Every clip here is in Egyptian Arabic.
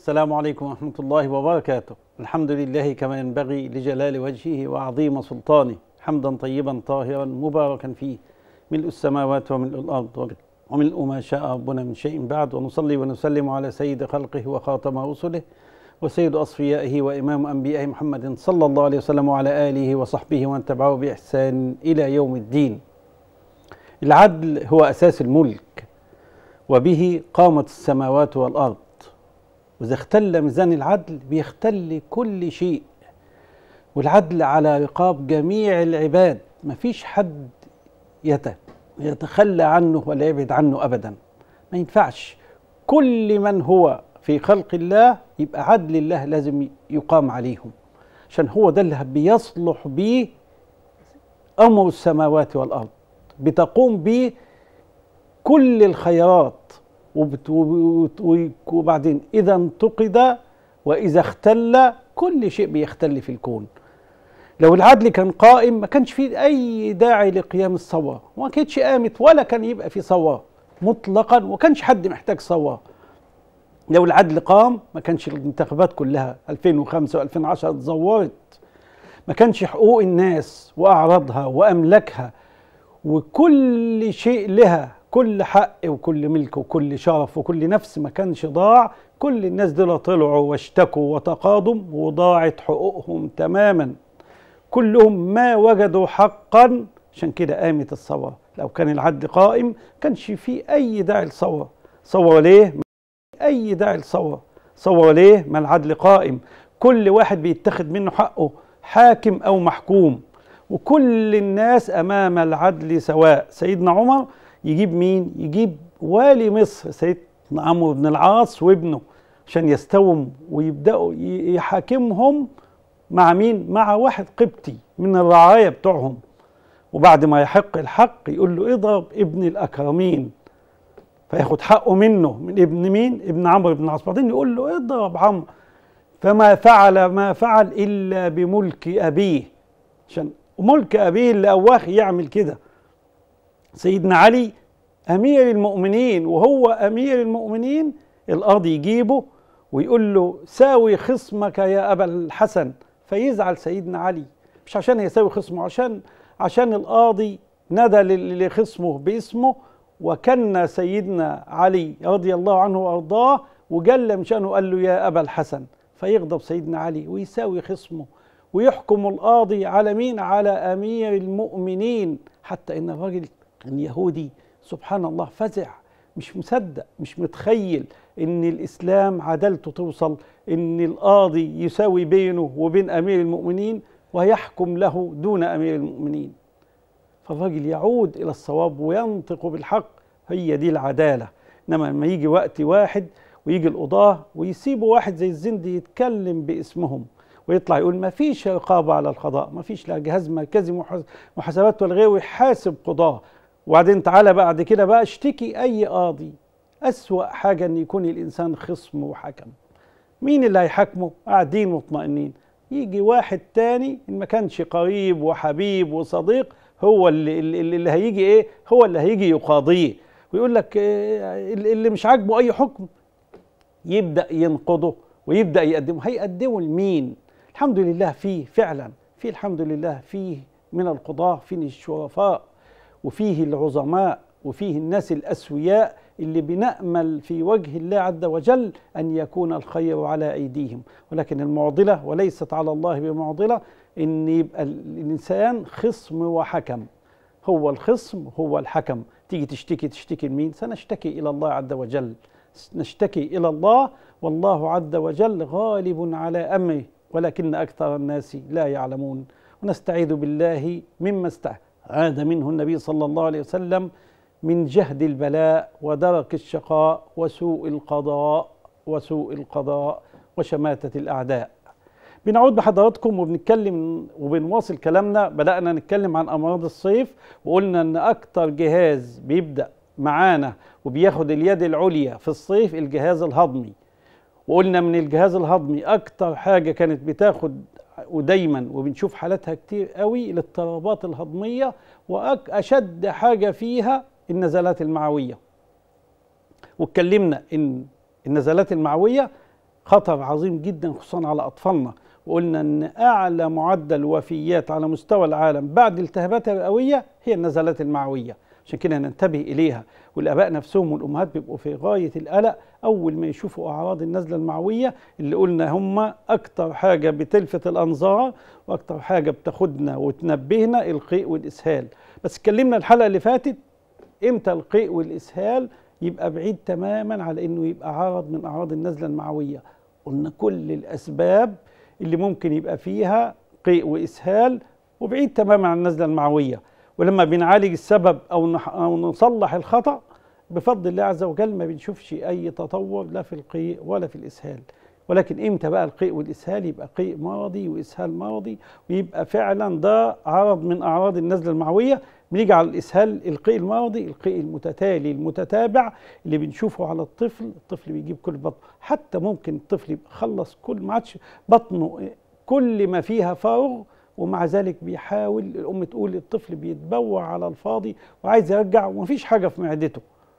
السلام عليكم ورحمة الله وبركاته الحمد لله كما ينبغي لجلال وجهه وعظيم سلطانه حمدا طيبا طاهرا مباركا فيه ملء السماوات وملء الأرض وملء ما شاء ربنا من شيء بعد ونصلي ونسلم على سيد خلقه وخاتم رسله وسيد أصفيائه وإمام أنبيائه محمد صلى الله عليه وسلم وعلى آله وصحبه ومن تبعه بإحسان إلى يوم الدين العدل هو أساس الملك وبه قامت السماوات والأرض وإذا اختل ميزان العدل بيختل كل شيء والعدل على رقاب جميع العباد مفيش حد يتخلى عنه ولا يبعد عنه أبدا ما ينفعش كل من هو في خلق الله يبقى عدل الله لازم يقام عليهم عشان هو ده اللي بيصلح بيه أمر السماوات والأرض بتقوم بيه كل الخيرات وبعدين إذا انتقد وإذا اختل كل شيء بيختل في الكون لو العدل كان قائم ما كانش فيه أي داعي لقيام الثورة وما كانتش قامت ولا كان يبقى في ثورة مطلقا وما كانش حد محتاج ثورة لو العدل قام ما كانش الانتخابات كلها 2005 و2010 اتزورت ما كانش حقوق الناس وأعراضها وأملاكها وكل شيء لها كل حق وكل ملك وكل شرف وكل نفس ما كانش ضاع كل الناس دول طلعوا واشتكوا وتقاضوا وضاعت حقوقهم تماما كلهم ما وجدوا حقا عشان كده قامت الثوره لو كان العدل قائم كانش في اي داعي للثوره ثوره ليه اي داعي للثوره ثوره ليه ما العدل قائم كل واحد بيتخذ منه حقه حاكم او محكوم وكل الناس امام العدل سواء سيدنا عمر يجيب مين يجيب والي مصر سيدنا عمرو بن العاص وابنه عشان يستوم ويبداوا يحاكمهم مع مين مع واحد قبطي من الرعايا بتوعهم وبعد ما يحق الحق يقول له اضرب ابن الاكرمين فياخد حقه منه من ابن مين ابن عمرو بن العاص بعدين يقول له اضرب عمرو فما فعل ما فعل الا بملك ابيه عشان ملك ابيه اللي اواخ يعمل كده سيدنا علي امير المؤمنين وهو امير المؤمنين القاضي يجيبه ويقول له ساوي خصمك يا ابا الحسن فيزعل سيدنا علي مش عشان يساوي خصمه عشان عشان القاضي ندى لخصمه باسمه وكن سيدنا علي رضي الله عنه وارضاه وجل من شانه قال له يا ابا الحسن فيغضب سيدنا علي ويساوي خصمه ويحكم القاضي على مين على امير المؤمنين حتى ان الراجل اليهودي سبحان الله فزع مش مصدق مش متخيل ان الاسلام عدالته توصل ان القاضي يساوي بينه وبين امير المؤمنين ويحكم له دون امير المؤمنين فالراجل يعود الى الصواب وينطق بالحق هي دي العداله انما لما يجي وقت واحد ويجي القضاه ويسيبوا واحد زي الزندي يتكلم باسمهم ويطلع يقول ما فيش رقابه على القضاء ما فيش لا جهاز مركزي محاسبات ولا غيره يحاسب قضاه وبعدين تعالى بعد كده بقى اشتكي اي قاضي اسوا حاجه ان يكون الانسان خصم وحكم مين اللي هيحاكمه قاعدين مطمئنين يجي واحد تاني ان ما كانش قريب وحبيب وصديق هو اللي, اللي, اللي هيجي ايه هو اللي هيجي يقاضيه ويقول لك إيه اللي مش عاجبه اي حكم يبدا ينقضه ويبدا يقدمه هيقدمه لمين الحمد لله فيه فعلا في الحمد لله فيه من القضاه فيه الشرفاء وفيه العظماء وفيه الناس الاسوياء اللي بنامل في وجه الله عز وجل ان يكون الخير على ايديهم ولكن المعضله وليست على الله بمعضله ان يبقى الانسان خصم وحكم هو الخصم هو الحكم تيجي تشتكي تشتكي لمين سنشتكي الى الله عز وجل نشتكي الى الله والله عز وجل غالب على امره ولكن اكثر الناس لا يعلمون ونستعيذ بالله مما استعاذ منه النبي صلى الله عليه وسلم من جهد البلاء ودرك الشقاء وسوء القضاء وسوء القضاء وشماتة الأعداء بنعود بحضراتكم وبنتكلم وبنواصل كلامنا بدأنا نتكلم عن أمراض الصيف وقلنا أن أكتر جهاز بيبدأ معانا وبياخد اليد العليا في الصيف الجهاز الهضمي وقلنا من الجهاز الهضمي أكتر حاجة كانت بتاخد ودايما وبنشوف حالاتها كتير قوي الاضطرابات الهضمية وأشد حاجة فيها النزلات المعوية واتكلمنا ان النزلات المعوية خطر عظيم جدا خصوصا على اطفالنا وقلنا ان اعلى معدل وفيات على مستوى العالم بعد الالتهابات الرئويه هي النزلات المعويه عشان كده ننتبه اليها والاباء نفسهم والامهات بيبقوا في غايه القلق اول ما يشوفوا اعراض النزله المعويه اللي قلنا هم اكتر حاجه بتلفت الانظار واكتر حاجه بتاخدنا وتنبهنا القيء والاسهال بس اتكلمنا الحلقه اللي فاتت امتى القيء والاسهال يبقى بعيد تماما على انه يبقى عرض من اعراض النزله المعويه قلنا كل الاسباب اللي ممكن يبقى فيها قيء واسهال وبعيد تماما عن النزله المعويه ولما بنعالج السبب او او نصلح الخطا بفضل الله عز وجل ما بنشوفش اي تطور لا في القيء ولا في الاسهال ولكن امتى بقى القيء والاسهال يبقى قيء مرضي واسهال مرضي ويبقى فعلا ده عرض من اعراض النزله المعويه بنيجي على الاسهال القيء المرضي القيء المتتالي المتتابع اللي بنشوفه على الطفل الطفل بيجيب كل بطن حتى ممكن الطفل يبقى خلص كل ما عادش بطنه كل ما فيها فارغ ومع ذلك بيحاول الام تقول الطفل بيتبوع على الفاضي وعايز يرجع ومفيش حاجه في معدته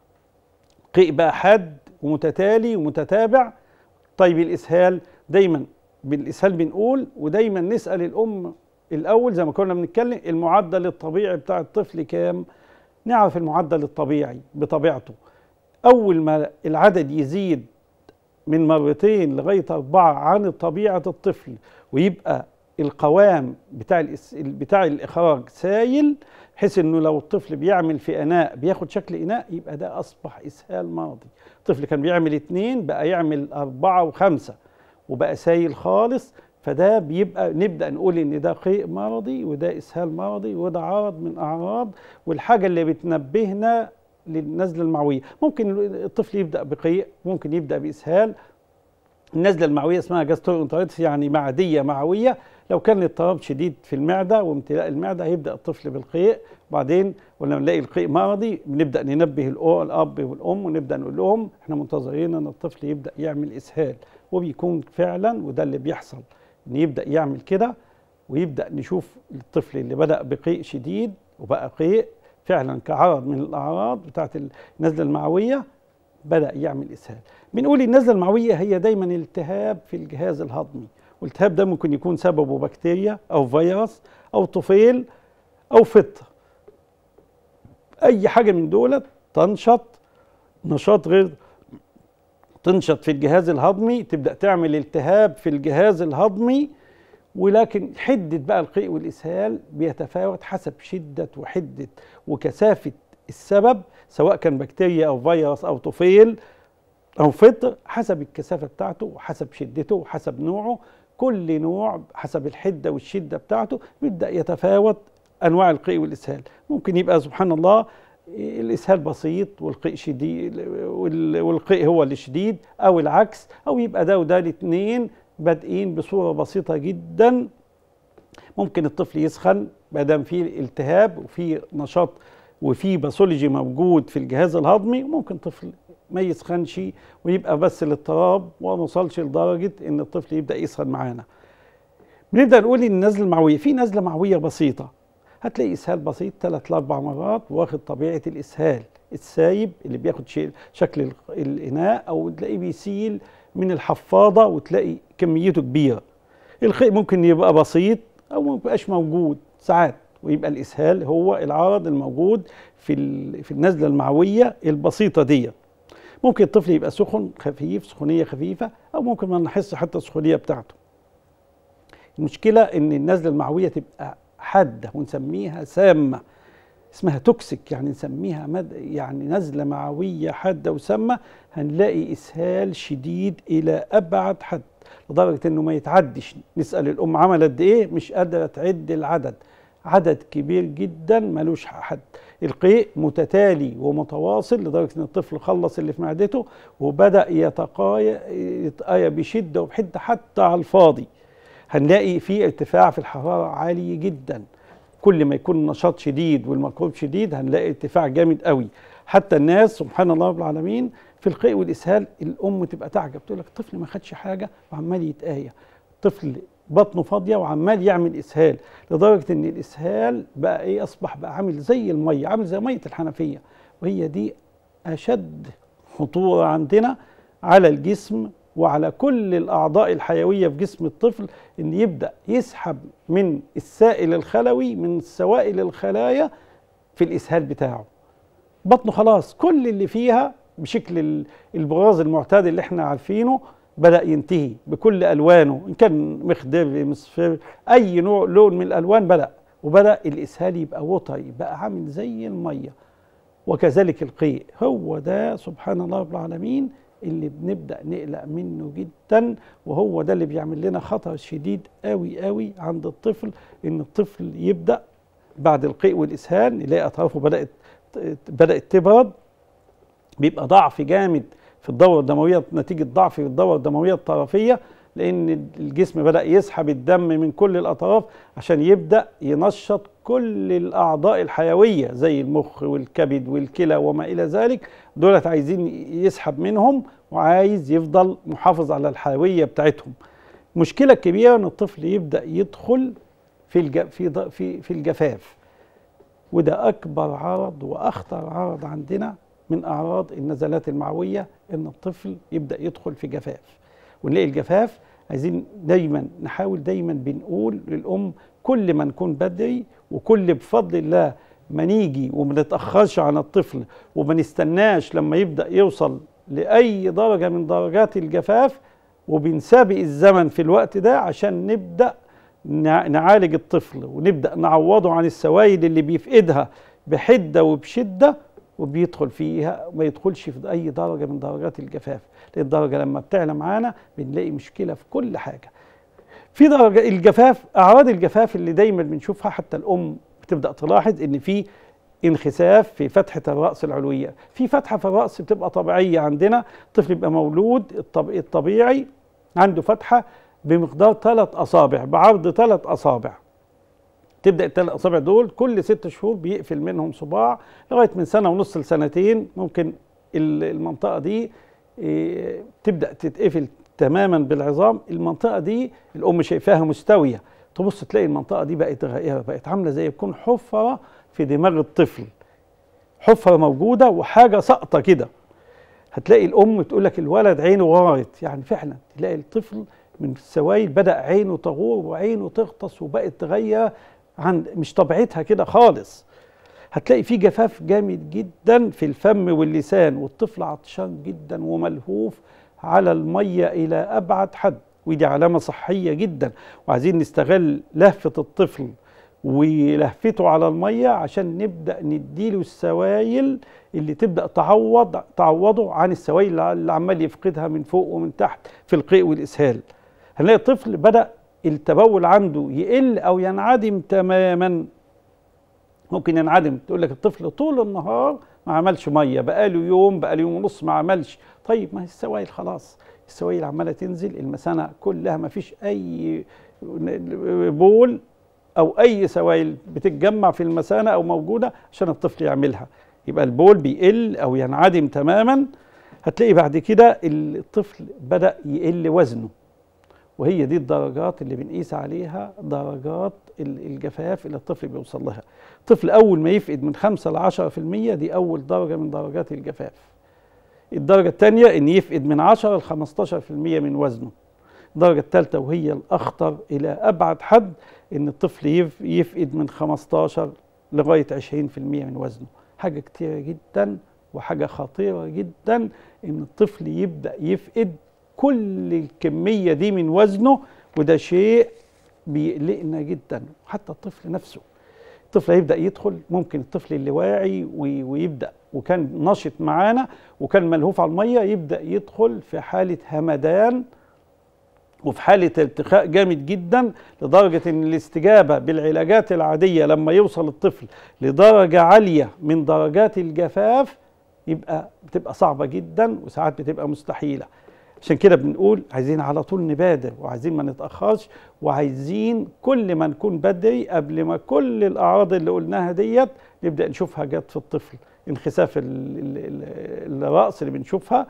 قيء بقى حاد ومتتالي ومتتابع طيب الاسهال دايما بالاسهال بنقول ودايما نسال الام الاول زي ما كنا بنتكلم المعدل الطبيعي بتاع الطفل كام نعرف المعدل الطبيعي بطبيعته اول ما العدد يزيد من مرتين لغايه اربعه عن طبيعه الطفل ويبقى القوام بتاع بتاع الاخراج سايل بحيث انه لو الطفل بيعمل في اناء بياخد شكل اناء يبقى ده اصبح اسهال ماضي الطفل كان بيعمل اتنين بقى يعمل اربعه وخمسه وبقى سايل خالص فده بيبقى نبدا نقول ان ده قيء مرضي وده اسهال مرضي وده عرض من اعراض والحاجه اللي بتنبهنا للنزله المعويه ممكن الطفل يبدا بقيء ممكن يبدا باسهال النزله المعويه اسمها جاسترونترايتس يعني معديه معويه لو كان الاضطراب شديد في المعده وامتلاء المعده هيبدا الطفل بالقيء وبعدين ولما نلاقي القيء مرضي بنبدا ننبه الاب والام ونبدا نقول لهم احنا منتظرين ان الطفل يبدا يعمل اسهال وبيكون فعلا وده اللي بيحصل ان يبدا يعمل كده ويبدا نشوف الطفل اللي بدا بقيء شديد وبقى قيء فعلا كعرض من الاعراض بتاعت النزله المعويه بدا يعمل اسهال بنقول النزله المعويه هي دايما التهاب في الجهاز الهضمي والالتهاب ده ممكن يكون سببه بكتيريا او فيروس او طفيل او فطر اي حاجه من دولت تنشط نشاط غير تنشط في الجهاز الهضمي تبدا تعمل التهاب في الجهاز الهضمي ولكن حده بقى القيء والاسهال بيتفاوت حسب شده وحده وكثافه السبب سواء كان بكتيريا او فيروس او طفيل او فطر حسب الكثافه بتاعته وحسب شدته وحسب نوعه كل نوع حسب الحده والشده بتاعته بيبدا يتفاوت انواع القيء والاسهال ممكن يبقى سبحان الله الاسهال بسيط والقيء شديد والقيء هو اللي شديد او العكس او يبقى ده وده الاثنين بادئين بصوره بسيطه جدا ممكن الطفل يسخن ما دام في التهاب وفي نشاط وفي باثولوجي موجود في الجهاز الهضمي ممكن طفل ما يسخنش ويبقى بس الاضطراب وما وصلش لدرجه ان الطفل يبدا يسخن معانا. بنبدا نقول ان النزله المعويه في نزله معويه بسيطه هتلاقي اسهال بسيط ثلاث لاربع مرات واخد طبيعه الاسهال السايب اللي بياخد شكل الاناء او تلاقيه بيسيل من الحفاضه وتلاقي كميته كبيره. القيء ممكن يبقى بسيط او ما يبقاش موجود ساعات ويبقى الاسهال هو العرض الموجود في في النزله المعويه البسيطه ديت. ممكن الطفل يبقى سخن خفيف سخونيه خفيفه او ممكن ما نحس حتى السخونيه بتاعته المشكله ان النزله المعويه تبقى حاده ونسميها سامه اسمها توكسيك يعني نسميها مد يعني نزله معويه حاده وسامه هنلاقي اسهال شديد الى ابعد حد لدرجه انه ما يتعدش نسال الام عمل قد ايه مش قادره تعد العدد عدد كبير جدا ملوش حد القيء متتالي ومتواصل لدرجه ان الطفل خلص اللي في معدته وبدا يتقايا يتقايا بشده وبحده حتى على الفاضي هنلاقي في ارتفاع في الحراره عالي جدا كل ما يكون النشاط شديد والميكروب شديد هنلاقي ارتفاع جامد قوي حتى الناس سبحان الله رب العالمين في القيء والاسهال الام تبقى تعجب تقول لك الطفل ما خدش حاجه وعمال يتآية طفل بطنه فاضيه وعمال يعمل اسهال لدرجه ان الاسهال بقى ايه اصبح بقى عامل زي الميه عامل زي ميه الحنفيه وهي دي اشد خطوره عندنا على الجسم وعلى كل الاعضاء الحيويه في جسم الطفل ان يبدا يسحب من السائل الخلوي من سوائل الخلايا في الاسهال بتاعه بطنه خلاص كل اللي فيها بشكل البراز المعتاد اللي احنا عارفينه بدا ينتهي بكل الوانه ان كان مخضر مصفر اي نوع لون من الالوان بدا وبدا الاسهال يبقى وطري بقى عامل زي الميه وكذلك القيء هو ده سبحان الله رب العالمين اللي بنبدا نقلق منه جدا وهو ده اللي بيعمل لنا خطر شديد قوي قوي عند الطفل ان الطفل يبدا بعد القيء والاسهال نلاقي اطرافه بدات بدات تبرد بيبقى ضعف جامد في الدوره الدمويه نتيجه ضعف في الدوره الدمويه الطرفيه لان الجسم بدا يسحب الدم من كل الاطراف عشان يبدا ينشط كل الاعضاء الحيويه زي المخ والكبد والكلى وما الى ذلك دولت عايزين يسحب منهم وعايز يفضل محافظ على الحيويه بتاعتهم المشكله الكبيره ان الطفل يبدا يدخل في الج... في في في الجفاف وده اكبر عرض واخطر عرض عندنا من اعراض النزلات المعويه ان الطفل يبدا يدخل في جفاف ونلاقي الجفاف عايزين دايما نحاول دايما بنقول للام كل ما نكون بدري وكل بفضل الله ما نيجي وما نتاخرش عن الطفل وما نستناش لما يبدا يوصل لاي درجه من درجات الجفاف وبنسابق الزمن في الوقت ده عشان نبدا نعالج الطفل ونبدا نعوضه عن السوائل اللي بيفقدها بحده وبشده وبيدخل فيها وما يدخلش في اي درجه من درجات الجفاف لان الدرجه لما بتعلى معانا بنلاقي مشكله في كل حاجه في درجه الجفاف اعراض الجفاف اللي دايما بنشوفها حتى الام بتبدا تلاحظ ان في انخساف في فتحة الرأس العلوية في فتحة في الرأس بتبقى طبيعية عندنا الطفل يبقى مولود الطبيعي عنده فتحة بمقدار ثلاث أصابع بعرض ثلاث أصابع تبدا الثلاث اصابع دول كل ست شهور بيقفل منهم صباع لغايه من سنه ونص لسنتين ممكن المنطقه دي إيه، تبدا تتقفل تماما بالعظام المنطقه دي الام شايفاها مستويه تبص تلاقي المنطقه دي بقت غائره بقت عامله زي يكون حفره في دماغ الطفل حفره موجوده وحاجه ساقطه كده هتلاقي الام تقول لك الولد عينه غارت يعني فعلا تلاقي الطفل من السوائل بدا عينه تغور وعينه تغطس وبقت تغير عن مش طبيعتها كده خالص هتلاقي في جفاف جامد جدا في الفم واللسان والطفل عطشان جدا وملهوف على الميه الى ابعد حد ودي علامه صحيه جدا وعايزين نستغل لهفه الطفل ولهفته على الميه عشان نبدا نديله السوائل اللي تبدا تعوض تعوضه عن السوائل اللي عمال يفقدها من فوق ومن تحت في القيء والاسهال هنلاقي الطفل بدا التبول عنده يقل او ينعدم تماما ممكن ينعدم تقول لك الطفل طول النهار ما عملش ميه بقاله يوم بقاله يوم ونص ما عملش طيب ما هي السوائل خلاص السوائل عماله تنزل المثانه كلها ما فيش اي بول او اي سوائل بتتجمع في المثانه او موجوده عشان الطفل يعملها يبقى البول بيقل او ينعدم تماما هتلاقي بعد كده الطفل بدا يقل وزنه وهي دي الدرجات اللي بنقيس عليها درجات الجفاف اللي الطفل بيوصل لها الطفل أول ما يفقد من 5 ل 10% دي أول درجة من درجات الجفاف الدرجة الثانية إن يفقد من 10 ل 15% من وزنه الدرجة الثالثة وهي الأخطر إلى أبعد حد إن الطفل يفقد من 15 لغاية 20% من وزنه حاجة كتيرة جدا وحاجة خطيرة جدا إن الطفل يبدأ يفقد كل الكمية دي من وزنه وده شيء بيقلقنا جدا حتى الطفل نفسه الطفل هيبدا يدخل ممكن الطفل اللي واعي ويبدا وكان نشط معانا وكان ملهوف على الميه يبدا يدخل في حاله همدان وفي حاله ارتخاء جامد جدا لدرجه ان الاستجابه بالعلاجات العاديه لما يوصل الطفل لدرجه عاليه من درجات الجفاف يبقى بتبقى صعبه جدا وساعات بتبقى مستحيله عشان كده بنقول عايزين على طول نبادر وعايزين ما نتاخرش وعايزين كل ما نكون بدري قبل ما كل الاعراض اللي قلناها ديت نبدا نشوفها جت في الطفل انخساف الراس اللي بنشوفها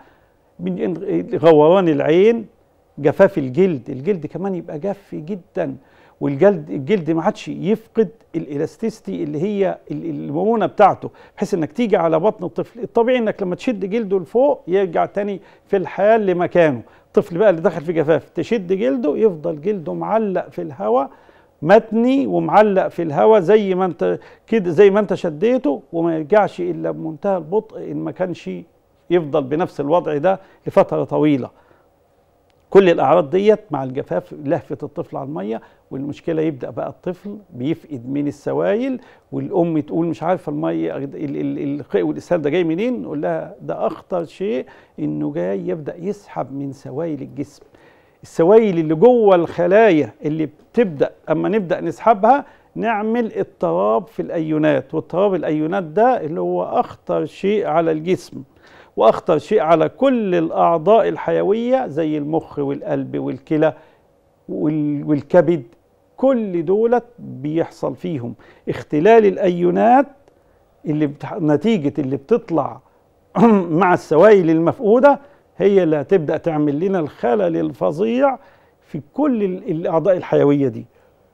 غوران العين جفاف الجلد الجلد كمان يبقى جاف جدا والجلد الجلد ما عادش يفقد الالاستيستي اللي هي المرونه بتاعته بحيث انك تيجي على بطن الطفل الطبيعي انك لما تشد جلده لفوق يرجع تاني في الحال لمكانه الطفل بقى اللي دخل في جفاف تشد جلده يفضل جلده معلق في الهواء متني ومعلق في الهواء زي ما انت كده زي ما انت شديته وما يرجعش الا بمنتهى البطء ان ما كانش يفضل بنفس الوضع ده لفتره طويله كل الاعراض ديت مع الجفاف لهفه الطفل على الميه والمشكله يبدا بقى الطفل بيفقد من السوائل والام تقول مش عارفه الميه القيء والاسهال ده جاي منين نقول لها ده اخطر شيء انه جاي يبدا يسحب من سوائل الجسم السوائل اللي جوه الخلايا اللي بتبدا اما نبدا نسحبها نعمل اضطراب في الايونات واضطراب الايونات ده اللي هو اخطر شيء على الجسم واخطر شيء على كل الاعضاء الحيويه زي المخ والقلب والكلى والكبد كل دولت بيحصل فيهم اختلال الايونات اللي بتح... نتيجه اللي بتطلع مع السوائل المفقوده هي اللي هتبدا تعمل لنا الخلل الفظيع في كل الاعضاء الحيويه دي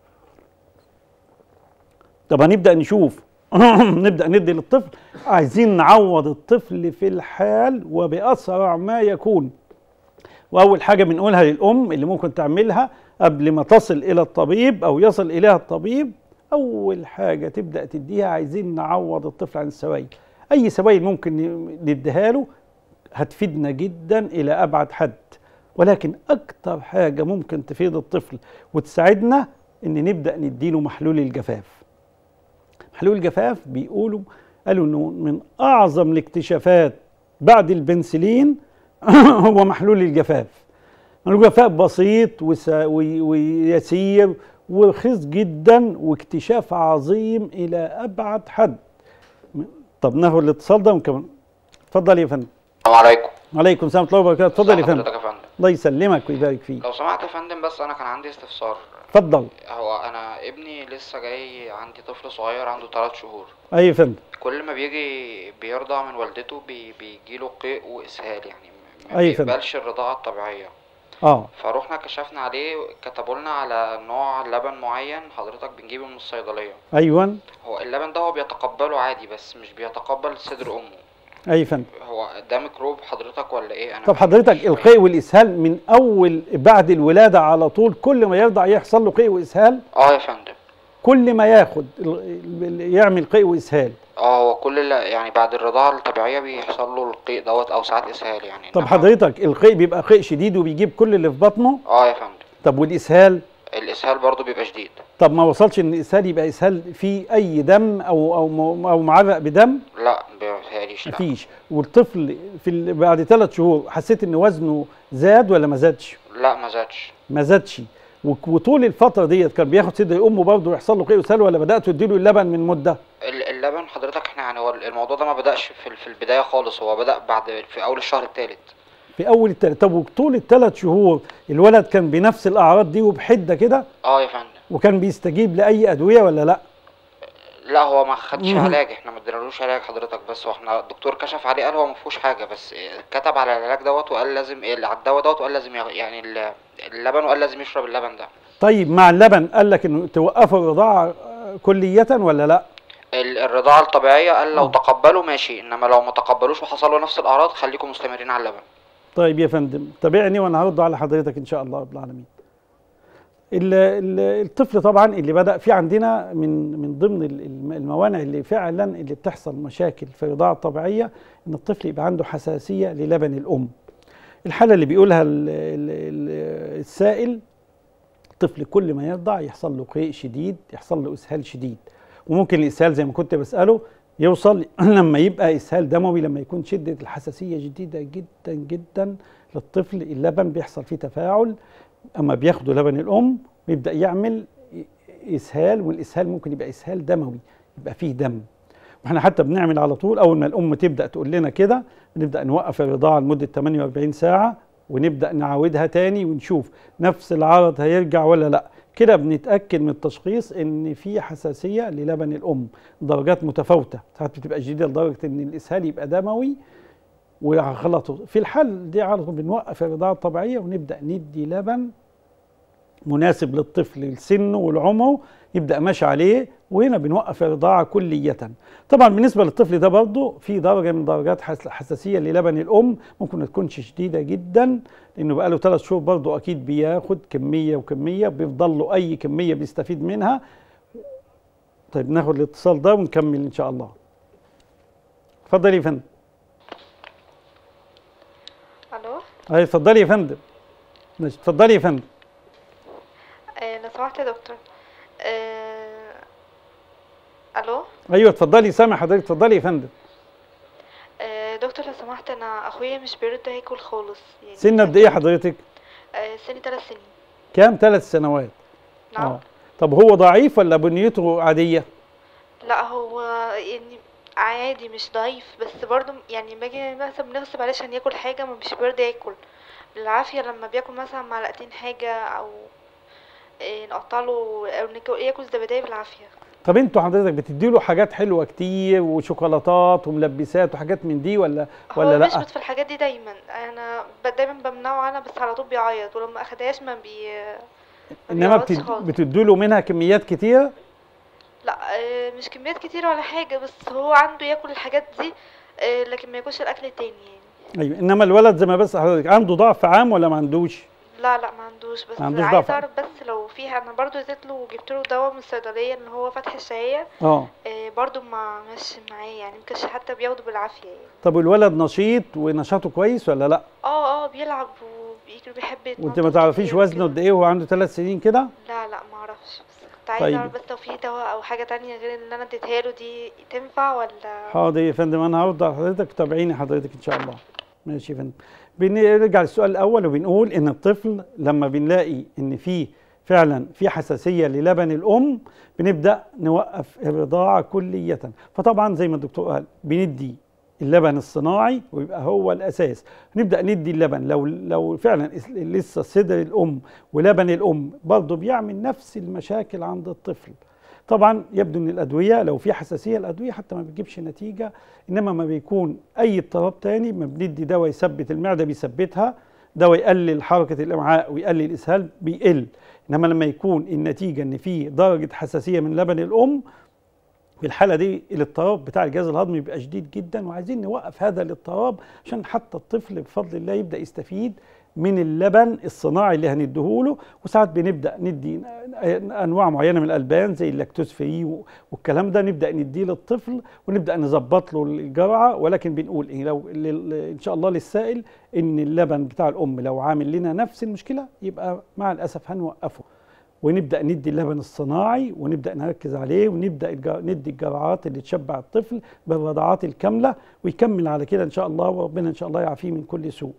طب هنبدا نشوف نبدا ندي للطفل عايزين نعوض الطفل في الحال وباسرع ما يكون واول حاجه بنقولها للام اللي ممكن تعملها قبل ما تصل الى الطبيب او يصل اليها الطبيب اول حاجه تبدا تديها عايزين نعوض الطفل عن السوائل اي سوائل ممكن نديها له هتفيدنا جدا الى ابعد حد ولكن اكتر حاجه ممكن تفيد الطفل وتساعدنا ان نبدا نديله محلول الجفاف محلول الجفاف بيقولوا قالوا انه من اعظم الاكتشافات بعد البنسلين هو محلول الجفاف محلول الجفاف بسيط ويسير ورخيص جدا واكتشاف عظيم الى ابعد حد طب ناخد الاتصال ده وكمان اتفضل يا فندم السلام عليكم وعليكم السلام ورحمه الله وبركاته اتفضل يا فندم حضرتك يا فندم الله يسلمك ويبارك فيك لو سمحت يا فندم بس انا كان عندي استفسار اتفضل هو انا ابني لسه جاي عندي طفل صغير عنده 3 شهور اي يا فندم كل ما بيجي بيرضع من والدته بي بيجيله قيء واسهال يعني ما أي فندم. بيقبلش الرضاعه الطبيعيه اه فروحنا كشفنا عليه كتبوا لنا على نوع لبن معين حضرتك بنجيبه من الصيدليه ايوه هو اللبن ده هو بيتقبله عادي بس مش بيتقبل صدر امه اي يا فندم هو ده ميكروب حضرتك ولا ايه انا طب مش حضرتك فاهم. القيء والاسهال من اول بعد الولاده على طول كل ما يرضع يحصل له قيء واسهال اه يا فندم كل ما ياخد ال- ال- يعمل قيء واسهال اه هو كل ال- يعني بعد الرضاعة الطبيعية بيحصل له القيء دوت أو ساعات إسهال يعني طب إنما- حضرتك القيء بيبقى قيء شديد وبيجيب كل اللي في بطنه اه يا فندم طب والاسهال الإسهال برضو بيبقى شديد طب ما وصلش ان الاسهال يبقى اسهال فيه اي دم او او م- او معرق بدم لا مبيتهيأليش لا مفيش والطفل في ال- بعد ثلاث شهور حسيت ان وزنه زاد ولا ما زادش لا ما زادش ما زادش وك- وطول الفتره ديت كان بياخد صدر امه برضه يحصل له قيء واسهال ولا بدات تديله اللبن من مده ال- اللبن حضرتك احنا يعني هو الموضوع ده ما بدأش في ال- في البداية خالص هو بدأ بعد في أول الشهر الثالث في اول التل... طب وطول الثلاث شهور الولد كان بنفس الاعراض دي وبحده كده اه يا فندم وكان بيستجيب لاي ادويه ولا لا لا هو ما خدش مم. علاج احنا ما ادينالوش علاج حضرتك بس واحنا الدكتور كشف عليه قال هو ما فيهوش حاجه بس إيه، كتب على العلاج دوت وقال لازم إيه، على الدواء دوت وقال لازم يغ- يعني ال- اللبن وقال لازم يشرب اللبن ده طيب مع اللبن قال لك انه توقفوا الرضاعه آه، كليه ولا لا ال- الرضاعة الطبيعية قال لو آه. تقبلوا ماشي انما لو ما تقبلوش وحصل له نفس الاعراض خليكم مستمرين على اللبن طيب يا فندم تابعني وانا هرد على حضرتك ان شاء الله رب العالمين ال- ال- الطفل طبعا اللي بدا في عندنا من من ضمن ال- الم- الموانع اللي فعلا اللي بتحصل مشاكل في الرضاعه الطبيعيه ان الطفل يبقى عنده حساسيه للبن الام الحاله اللي بيقولها ال- ال- ال- السائل الطفل كل ما يرضع يحصل له قيء شديد يحصل له اسهال شديد وممكن الاسهال زي ما كنت بساله يوصل لما يبقى اسهال دموي لما يكون شده الحساسيه شديده جدا جدا للطفل اللبن بيحصل فيه تفاعل اما بياخدوا لبن الام بيبدا يعمل اسهال والاسهال ممكن يبقى اسهال دموي يبقى فيه دم واحنا حتى بنعمل على طول اول ما الام تبدا تقول لنا كده بنبدا نوقف الرضاعه لمده 48 ساعه ونبدا نعاودها تاني ونشوف نفس العرض هيرجع ولا لا كده بنتاكد من التشخيص ان في حساسيه للبن الام درجات متفاوته ساعات بتبقى شديده لدرجه ان الاسهال يبقى دموي وغلطه في الحال دي على طول بنوقف الرضاعه الطبيعيه ونبدا ندي لبن مناسب للطفل لسنه ولعمره يبدا ماشي عليه وهنا بنوقف الرضاعه كليه طبعا بالنسبه للطفل ده برضه في درجه من درجات حس- حساسيه للبن الام ممكن ما تكونش شديده جدا لانه بقى له ثلاث شهور برضه اكيد بياخد كميه وكميه بيفضل له اي كميه بيستفيد منها طيب ناخد الاتصال ده ونكمل ان شاء الله اتفضلي يا فندم الو اي اتفضلي يا فندم ماشي اتفضلي يا فندم آه لو سمحت يا دكتور آه الو ايوه اتفضلي سامع حضرتك اتفضلي يا فندم آه دكتور لو سمحت انا اخويا مش بيرد ياكل خالص يعني سن قد ايه حضرتك آه سني ثلاث سنين كام ثلاث سنوات نعم طب هو ضعيف ولا بنيته عاديه لا هو يعني عادي مش ضعيف بس برضو يعني باجي مثلا بنغصب عليه عشان ياكل حاجه ما مش بيرضى ياكل بالعافيه لما بياكل مثلا معلقتين حاجه او آه نقطع له او ناكل- ياكل زبادي بالعافيه طب انتوا حضرتك بتديله حاجات حلوه كتير وشوكولاتات وملبسات وحاجات من دي ولا ولا هو لا بيشبط في الحاجات دي دايما انا ب- دايما بمنعه عنها بس على طول بيعيط ولما اخدهاش ما بي ما انما بيقعدش بتد... خالص. بتديله منها كميات كتير لا آه، مش كميات كتير ولا حاجه بس هو عنده ياكل الحاجات دي آه، لكن ما ياكلش الاكل التاني يعني ايوه انما الولد زي ما بس حضرتك عنده ضعف عام ولا ما عندوش لا لا ما عندوش بس ما عندوش عايز ضعف. اعرف بس لو فيها انا برضو اديت له وجبت له دواء من الصيدليه ان هو فتح الشهيه اه آه، برضو ما مش معاه يعني مكانش حتى بياخده بالعافيه يعني طب الولد نشيط ونشاطه كويس ولا لا اه اه بيلعب وبيجري بيحب وانت يتنطط ما تعرفيش كتير وزنه وكده. قد ايه وهو عنده ثلاث سنين كده لا لا ما اعرفش بس كنت عايزه طيب. اعرف بس لو في دواء او حاجه تانية غير اللي انا اديتها له دي تنفع ولا حاضر يا فندم انا هرد على حضرتك تابعيني حضرتك ان شاء الله ماشي يا فندم بنرجع للسؤال الاول وبنقول ان الطفل لما بنلاقي ان في فعلا في حساسيه للبن الام بنبدا نوقف الرضاعه كليه فطبعا زي ما الدكتور قال بندي اللبن الصناعي ويبقى هو الاساس نبدا ندي اللبن لو لو فعلا اس- لسه صدر الام ولبن الام برضه بيعمل نفس المشاكل عند الطفل طبعا يبدو ان الادويه لو في حساسيه الادويه حتى ما بتجيبش نتيجه انما ما بيكون اي اضطراب تاني ما بندي دواء يثبت المعده بيثبتها دواء يقلل حركه الامعاء ويقلل الاسهال بيقل انما لما يكون النتيجه ان في درجه حساسيه من لبن الام في الحاله دي الاضطراب بتاع الجهاز الهضمي بيبقى شديد جدا وعايزين نوقف هذا الاضطراب عشان حتى الطفل بفضل الله يبدا يستفيد من اللبن الصناعي اللي هنديهوله وساعات بنبدا ندي انواع معينه من الالبان زي اللاكتوز فري و- والكلام ده نبدا نديه للطفل ونبدا نظبط له الجرعه ولكن بنقول ايه لو لل- ان شاء الله للسائل ان اللبن بتاع الام لو عامل لنا نفس المشكله يبقى مع الاسف هنوقفه ونبدا ندي اللبن الصناعي ونبدا نركز عليه ونبدا الج- ندي الجرعات اللي تشبع الطفل بالرضعات الكامله ويكمل على كده ان شاء الله وربنا ان شاء الله يعافيه من كل سوء.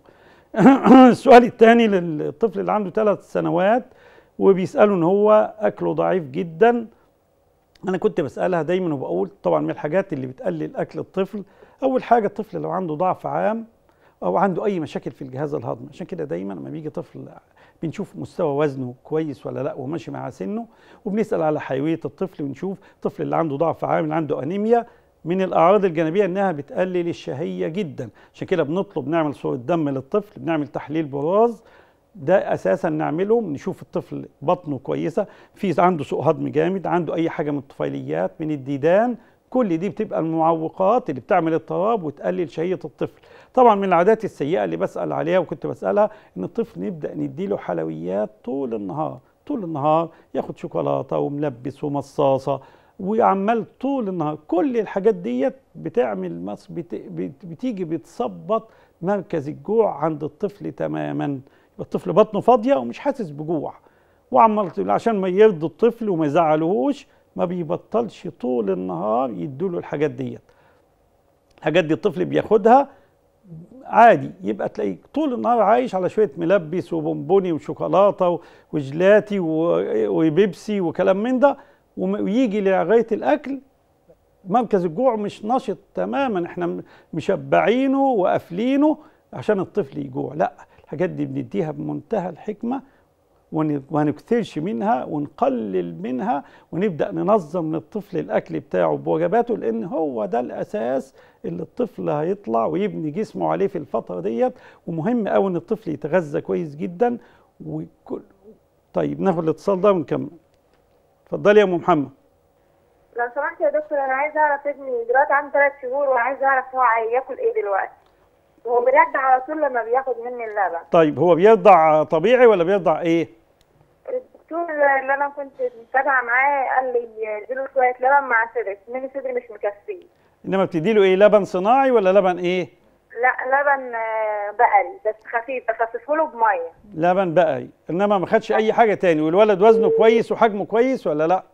السؤال الثاني للطفل اللي عنده ثلاث سنوات وبيسالوا ان هو اكله ضعيف جدا انا كنت بسالها دايما وبقول طبعا من الحاجات اللي بتقلل اكل الطفل اول حاجه الطفل لو عنده ضعف عام او عنده اي مشاكل في الجهاز الهضمي عشان كده دايما لما بيجي طفل بنشوف مستوى وزنه كويس ولا لا وماشي مع سنه وبنسال على حيويه الطفل ونشوف الطفل اللي عنده ضعف عام اللي عنده انيميا من الاعراض الجانبيه انها بتقلل الشهيه جدا عشان كده بنطلب نعمل صوره دم للطفل بنعمل تحليل براز ده اساسا نعمله نشوف الطفل بطنه كويسه في عنده سوء هضم جامد عنده اي حاجه من الطفيليات من الديدان كل دي بتبقى المعوقات اللي بتعمل اضطراب وتقلل شهيه الطفل طبعا من العادات السيئه اللي بسال عليها وكنت بسالها ان الطفل نبدا نديله حلويات طول النهار طول النهار ياخد شوكولاته وملبس ومصاصه وعمال طول النهار كل الحاجات ديت بتعمل مص بت... بت... بتيجي بتثبط مركز الجوع عند الطفل تماما يبقى الطفل بطنه فاضيه ومش حاسس بجوع وعمال عشان ما يرضي الطفل وما يزعلهوش ما بيبطلش طول النهار يدوله الحاجات ديت الحاجات دي الطفل بياخدها عادي يبقى تلاقيه طول النهار عايش على شويه ملبس وبونبوني وشوكولاته وجلاتي وبيبسي وكلام من ده ويجي لغايه الاكل مركز الجوع مش نشط تماما احنا مشبعينه وقافلينه عشان الطفل يجوع لا الحاجات دي بنديها بمنتهى الحكمه وما نكثرش منها ونقلل منها ونبدا ننظم للطفل الاكل بتاعه بوجباته لان هو ده الاساس اللي الطفل هيطلع ويبني جسمه عليه في الفتره ديت ومهم قوي ان الطفل يتغذى كويس جدا وكل طيب ناخد الاتصال ده ونكمل اتفضلي يا ام محمد لو سمحت يا دكتور انا عايزه اعرف ابني دلوقتي عنده ثلاث شهور وعايزه اعرف هو هياكل ايه دلوقتي وهو بيرجع على طول لما بياخد مني اللبن طيب هو بيرضع طبيعي ولا بيرضع ايه الدكتور اللي انا كنت متابعه معاه قال لي اديله شويه لبن مع صدر من صدري مش مكفيه انما بتدي له ايه لبن صناعي ولا لبن ايه لا لبن آه، بقري بس خفيف بخففه له بميه لبن بقري انما ما خدش اي حاجه تاني والولد وزنه كويس وحجمه كويس ولا لا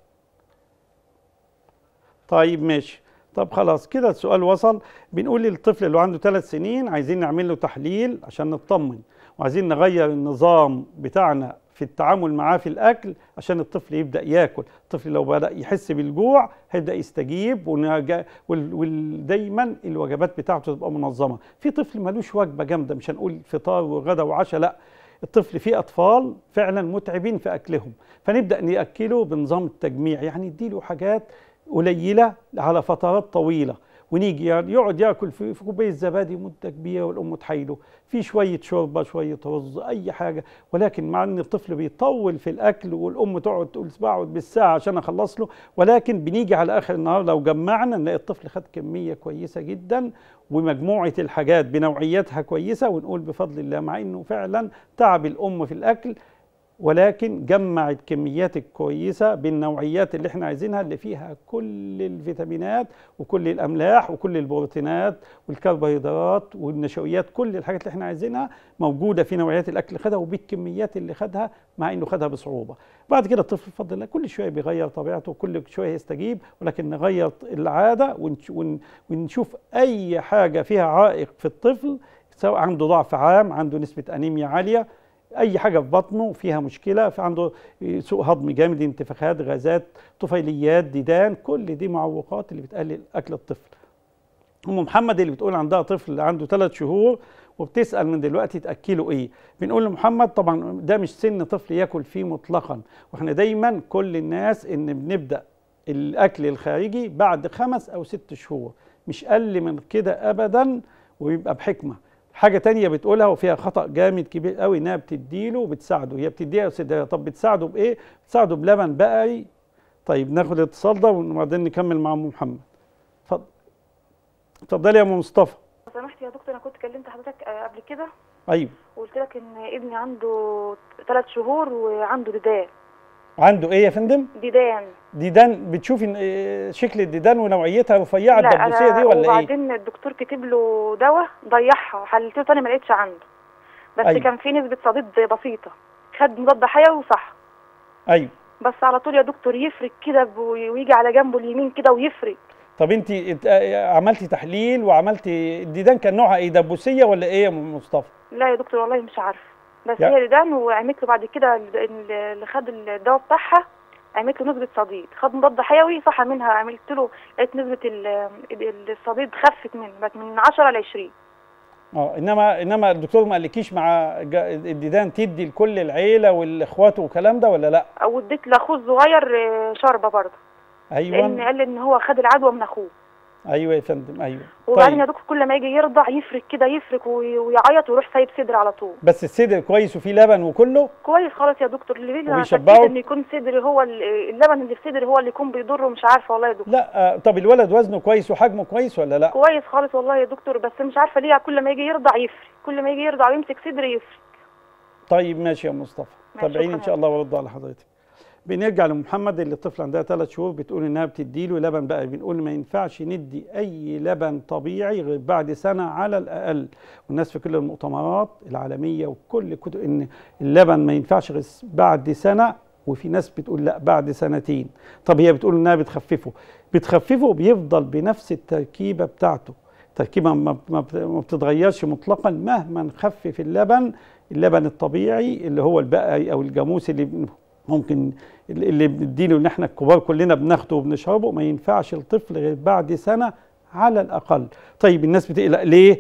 طيب ماشي طب خلاص كده السؤال وصل بنقول للطفل اللي عنده ثلاث سنين عايزين نعمل له تحليل عشان نطمن وعايزين نغير النظام بتاعنا في التعامل معاه في الاكل عشان الطفل يبدا ياكل الطفل لو بدا يحس بالجوع هيبدا يستجيب ونجا- وال- وال- دايما الوجبات بتاعته تبقى منظمه في طفل ملوش وجبه جامده مش هنقول فطار وغدا وعشاء لا الطفل فيه اطفال فعلا متعبين في اكلهم فنبدا ناكله بنظام التجميع يعني نديله حاجات قليله على فترات طويله ونيجي يعني يقعد ياكل في في كوبايه زبادي مده كبيره والام تحايله في شويه شوربه شويه رز اي حاجه ولكن مع ان الطفل بيطول في الاكل والام تقعد تقول بقعد بالساعه عشان اخلص له ولكن بنيجي على اخر النهار لو جمعنا نلاقي الطفل خد كميه كويسه جدا ومجموعه الحاجات بنوعياتها كويسه ونقول بفضل الله مع انه فعلا تعب الام في الاكل ولكن جمع الكميات الكويسه بالنوعيات اللي احنا عايزينها اللي فيها كل الفيتامينات وكل الاملاح وكل البروتينات والكربوهيدرات والنشويات كل الحاجات اللي احنا عايزينها موجوده في نوعيات الاكل اللي خدها وبالكميات اللي خدها مع انه خدها بصعوبه. بعد كده الطفل بفضل الله كل شويه بيغير طبيعته كل شويه يستجيب ولكن نغير العاده ونش- ون- ونشوف اي حاجه فيها عائق في الطفل سواء عنده ضعف عام عنده نسبه انيميا عاليه اي حاجه في بطنه فيها مشكله في عنده سوء هضم جامد انتفاخات غازات طفيليات ديدان كل دي معوقات اللي بتقلل اكل الطفل ام محمد اللي بتقول عندها طفل عنده ثلاث شهور وبتسال من دلوقتي تاكله ايه بنقول لمحمد طبعا ده مش سن طفل ياكل فيه مطلقا واحنا دايما كل الناس ان بنبدا الاكل الخارجي بعد خمس او ست شهور مش اقل من كده ابدا ويبقى بحكمه حاجة تانية بتقولها وفيها خطأ جامد كبير قوي انها بتديله وبتساعده هي بتديها وتساعدها طب بتساعده بايه؟ بتساعده بلبن بقري طيب ناخد الاتصال ده وبعدين نكمل مع ام محمد اتفضل اتفضلي يا ام مصطفى لو سمحت يا دكتور انا كنت كلمت حضرتك آه، قبل كده ايوه وقلت لك ان ابني عنده ثلاث شهور وعنده ديدان عنده ايه يا فندم؟ ديدان ديدان بتشوفي إن- إيه شكل الديدان ونوعيتها رفيعه لا الدبوسيه دي انا ولا ايه؟ وبعدين الدكتور كتب له دواء ضيعها حللته تاني ما لقيتش عنده بس أيوة. كان في نسبة صديد بسيطة خد مضاد حيوي وصح ايوه بس على طول يا دكتور يفرك كده ب- ويجي على جنبه اليمين كده ويفرك طب انت ات- آه، عملتي تحليل وعملتي الديدان كان نوعها ايه دبوسيه ولا ايه يا ام مصطفى؟ لا يا دكتور والله مش عارفه بس يا- هي ديدان وعملت له بعد كده ال- ال- اللي خد الدواء بتاعها عملت له نسبة صديد خد مضاد حيوي صح منها عملت له لقيت نسبة ال- ال- الصديد خفت منه بقت من 10 ل 20 اه انما انما الدكتور ما قالكيش مع جا- الديدان تدي لكل العيله والاخوات والكلام ده ولا لا؟ او اديت لاخوه الصغير آه، شوربه برضه لان ايوه قال ان هو خد العدوى من اخوه ايوه يا فندم ايوه وبعدين يا دكتور كل ما يجي يرضع يفرك كده يفرك وي- ويعيط ويروح سايب صدر على طول بس الصدر كويس وفيه لبن وكله كويس خالص يا دكتور اللي بيجي انا وبيشبعه؟ شكيت ان يكون صدر هو ال- اللبن اللي في صدر هو اللي يكون بيضره مش عارفه والله يا دكتور لا آه، طب الولد وزنه كويس وحجمه كويس ولا لا؟ كويس خالص والله يا دكتور بس مش عارفه ليه كل ما يجي يرضع يفرك كل ما يجي يرضع ويمسك صدر يفرك طيب ماشي يا مصطفى ماشي، تابعيني ان شكراً شاء يا الله وارد على حضرتك بنرجع لمحمد اللي الطفل عندها ثلاث شهور بتقول انها بتديله لبن بقى بنقول ما ينفعش ندي اي لبن طبيعي غير بعد سنه على الاقل والناس في كل المؤتمرات العالميه وكل كتب ان اللبن ما ينفعش غير بعد سنه وفي ناس بتقول لا بعد سنتين طب هي بتقول انها بتخففه بتخففه بيفضل بنفس التركيبه بتاعته تركيبه ما ما بت- ما بتتغيرش مطلقا مهما نخفف اللبن اللبن الطبيعي اللي هو البقري او الجاموس اللي بن- ممكن اللي بنديله ان احنا الكبار كلنا بناخده وبنشربه ما ينفعش الطفل غير بعد سنه على الاقل طيب الناس بتقلق ليه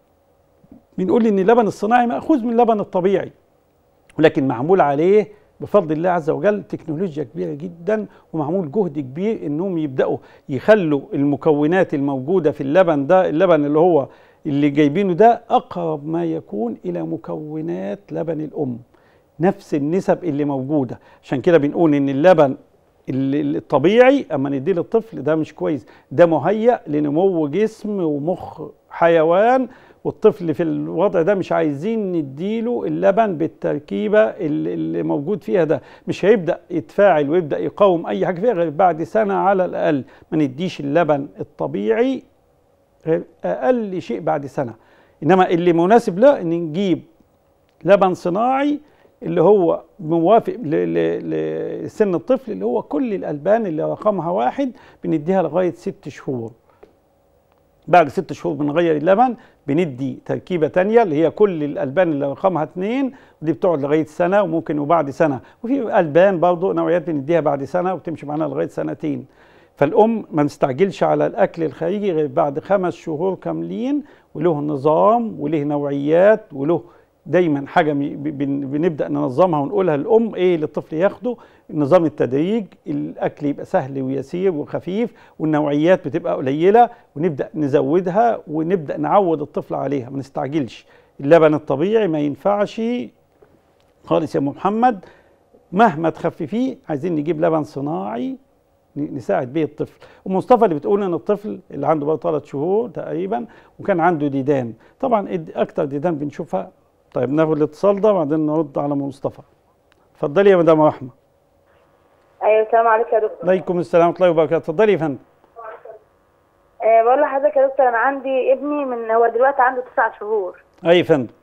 بنقول ان اللبن الصناعي ماخوذ من اللبن الطبيعي ولكن معمول عليه بفضل الله عز وجل تكنولوجيا كبيره جدا ومعمول جهد كبير انهم يبداوا يخلوا المكونات الموجوده في اللبن ده اللبن اللي هو اللي جايبينه ده اقرب ما يكون الى مكونات لبن الام نفس النسب اللي موجوده عشان كده بنقول ان اللبن ال- الطبيعي اما نديه للطفل ده مش كويس ده مهيأ لنمو جسم ومخ حيوان والطفل في الوضع ده مش عايزين نديله اللبن بالتركيبه اللي اللي موجود فيها ده مش هيبدا يتفاعل ويبدا يقاوم اي حاجه فيها غير بعد سنه على الاقل ما نديش اللبن الطبيعي غير اقل شيء بعد سنه انما اللي مناسب له ان نجيب لبن صناعي اللي هو موافق ل- ل- لسن الطفل اللي هو كل الالبان اللي رقمها واحد بنديها لغايه ست شهور بعد ست شهور بنغير اللبن بندي تركيبه تانية اللي هي كل الالبان اللي رقمها اتنين ودي بتقعد لغايه سنه وممكن وبعد سنه وفي البان برضه نوعيات بنديها بعد سنه وتمشي معانا لغايه سنتين فالام ما نستعجلش على الاكل الخارجي غير بعد خمس شهور كاملين وله نظام وله نوعيات وله دايما حاجه مي- بن- بنبدا ننظمها ونقولها للام ايه اللي الطفل ياخده نظام التدريج الاكل يبقى سهل ويسير وخفيف والنوعيات بتبقى قليله ونبدا نزودها ونبدا نعود الطفل عليها ما نستعجلش اللبن الطبيعي ما ينفعش خالص يا ام محمد مهما تخففيه عايزين نجيب لبن صناعي ن- نساعد بيه الطفل ومصطفى اللي بتقول ان الطفل اللي عنده بقى ثلاث شهور تقريبا وكان عنده ديدان طبعا الد- اكتر ديدان بنشوفها طيب ناخد الاتصال ده وبعدين نرد على مصطفى اتفضلي يا مدام رحمه ايوه السلام عليكم يا دكتور عليكم السلام ورحمه الله وبركاته اتفضلي يا فندم أه بقول لحضرتك يا دكتور انا عندي ابني من هو دلوقتي عنده تسع شهور اي يا فندم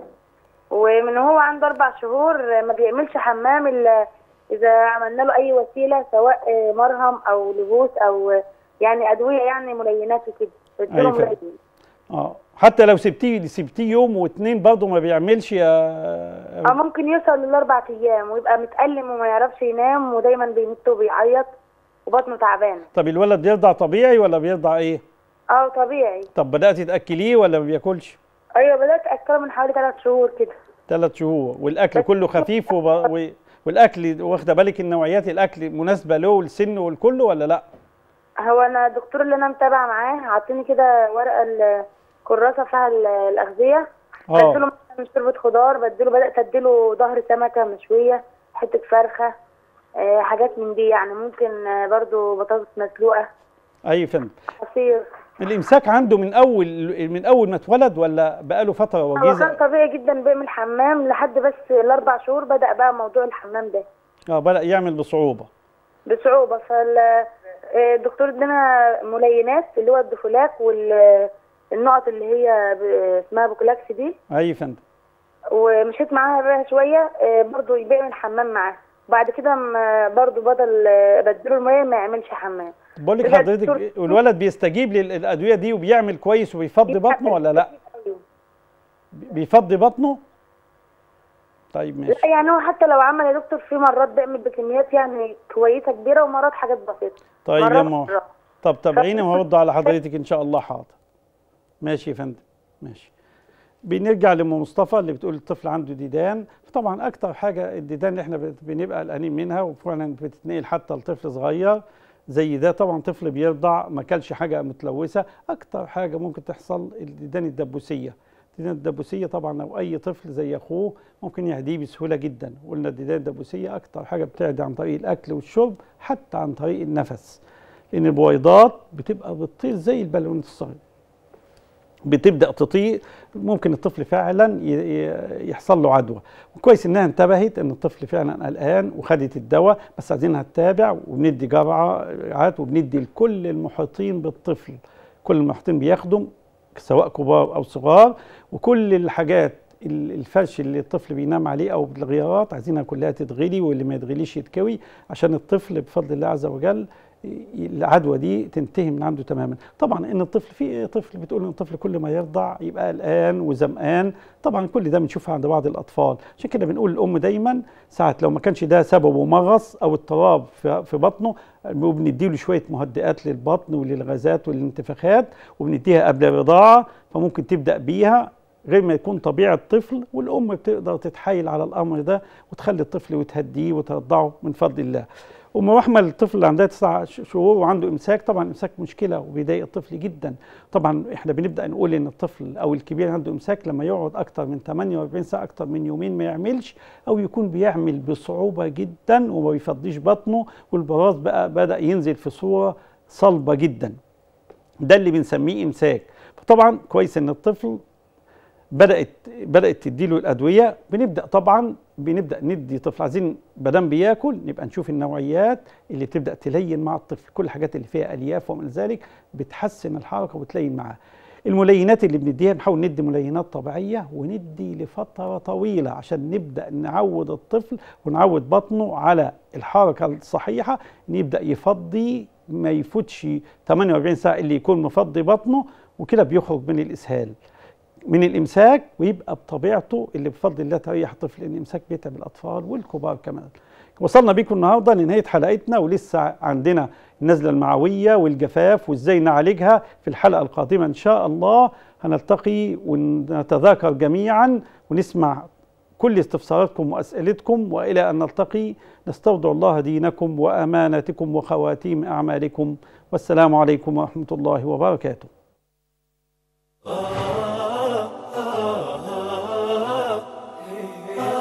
ومن هو عنده اربع شهور ما بيعملش حمام الا اذا عملنا له اي وسيله سواء آه، مرهم او لبوس او آه، يعني ادويه يعني ملينات وكده بديله أيوة فعلا. ملين. اه حتى لو سبتيه سبتيه يوم واثنين برضه ما بيعملش يا اه ممكن يوصل للاربع ايام ويبقى متألم وما يعرفش ينام ودايما بيمت وبيعيط وبطنه تعبانه طب الولد بيرضع طبيعي ولا بيرضع ايه اه طبيعي طب بدات تاكليه ولا ما بياكلش ايوه بدات اكله من حوالي ثلاث شهور كده ثلاث شهور والاكل بس- كله خفيف وب... و... والاكل واخده بالك النوعيات الاكل مناسبه له والسن والكل ولا لا هو انا الدكتور اللي انا متابعه معاه عطيني كده ورقه الكراسه فيها ال- الاغذيه اه بديله مثلا شوربه خضار بديله بدات اديله ظهر سمكه مشويه حته فرخه آه حاجات من دي يعني ممكن آه برضو بطاطس مسلوقه اي فندم عصير الامساك عنده من اول من اول ما اتولد ولا بقاله فتره هو وجيزه كان طبيعي جدا بيعمل حمام لحد بس الاربع شهور بدا بقى موضوع الحمام ده اه بدا يعمل بصعوبه بصعوبه فالدكتور ادانا ملينات اللي هو الدوفولاك والنقط اللي هي ب- اسمها بوكلاكس دي اي فندم ومشيت معاها بقى شويه آه، برضو بيعمل حمام معاه بعد كده م- برضو بدل آه، بديله الميه ما يعملش حمام بقول لك بجد حضرتك دكتور- والولد بيستجيب للادويه دي وبيعمل كويس وبيفضي بطنه ولا لا بيفضي بطنه طيب ماشي لا يعني هو حتى لو عمل يا دكتور في مرات بيعمل بكميات يعني كويسه كبيره ومرات حاجات بسيطه طيب يا مرات ماما مرات. طب تابعيني وهرد على حضرتك ان شاء الله حاضر ماشي يا فندم ماشي بنرجع لام مصطفى اللي بتقول الطفل عنده ديدان طبعا اكتر حاجه الديدان اللي احنا بت- بنبقى قلقانين منها وفعلا بتتنقل حتى لطفل صغير زي ده طبعا طفل بيرضع ما كلش حاجه متلوثه اكتر حاجه ممكن تحصل الديدان الدبوسيه الديدان الدبوسيه طبعا لو اي طفل زي اخوه ممكن يعديه بسهوله جدا قلنا الديدان الدبوسيه اكتر حاجه بتعدي عن طريق الاكل والشرب حتى عن طريق النفس لان البويضات بتبقى بتطير زي البالونات الصغيره بتبدا تطير ممكن الطفل فعلا ي- ي- يحصل له عدوى وكويس انها انتبهت ان الطفل فعلا قلقان وخدت الدواء بس عايزينها تتابع وبندي جرعات وبندي لكل المحيطين بالطفل كل المحيطين بياخدوا سواء كبار او صغار وكل الحاجات ال- الفرش اللي الطفل بينام عليه او الغيارات عايزينها كلها تتغلي واللي ما يتغليش يتكوي عشان الطفل بفضل الله عز وجل ي- العدوى دي تنتهي من عنده تماما طبعا ان الطفل في طفل بتقول ان الطفل كل ما يرضع يبقى قلقان وزمقان طبعا كل ده بنشوفه عند بعض الاطفال عشان كده بنقول الام دايما ساعه لو ما كانش ده سببه مغص او اضطراب في في بطنه وبنديله شويه مهدئات للبطن وللغازات والانتفاخات وبنديها قبل الرضاعه فممكن تبدا بيها غير ما يكون طبيعة الطفل والأم بتقدر تتحايل على الأمر ده وتخلي الطفل وتهديه وترضعه من فضل الله ام رحمه الطفل اللي عندها تسع ش- شهور وعنده امساك طبعا الامساك مشكله وبيضايق الطفل جدا طبعا احنا بنبدا نقول ان الطفل او الكبير عنده امساك لما يقعد اكتر من 48 ساعه اكتر من يومين ما يعملش او يكون بيعمل بصعوبه جدا وما بيفضيش بطنه والبراز بقى بدا ينزل في صوره صلبه جدا ده اللي بنسميه امساك فطبعا كويس ان الطفل بدات بدات تديله الادويه بنبدا طبعا بنبدا ندي طفل عايزين بدل بياكل نبقى نشوف النوعيات اللي بتبدا تلين مع الطفل كل الحاجات اللي فيها الياف ومن ذلك بتحسن الحركه وبتلين معاه الملينات اللي بنديها نحاول ندي ملينات طبيعيه وندي لفتره طويله عشان نبدا نعود الطفل ونعود بطنه على الحركه الصحيحه نبدا يفضي ما يفوتش 48 ساعه اللي يكون مفضي بطنه وكده بيخرج من الاسهال من الامساك ويبقى بطبيعته اللي بفضل الله تريح الطفل لان الامساك بيتعب الاطفال والكبار كمان. وصلنا بيكم النهارده لنهايه حلقتنا ولسه عندنا النزله المعويه والجفاف وازاي نعالجها في الحلقه القادمه ان شاء الله هنلتقي ونتذاكر جميعا ونسمع كل استفساراتكم واسئلتكم والى ان نلتقي نستودع الله دينكم واماناتكم وخواتيم اعمالكم والسلام عليكم ورحمه الله وبركاته. ah, ah, ah, ah.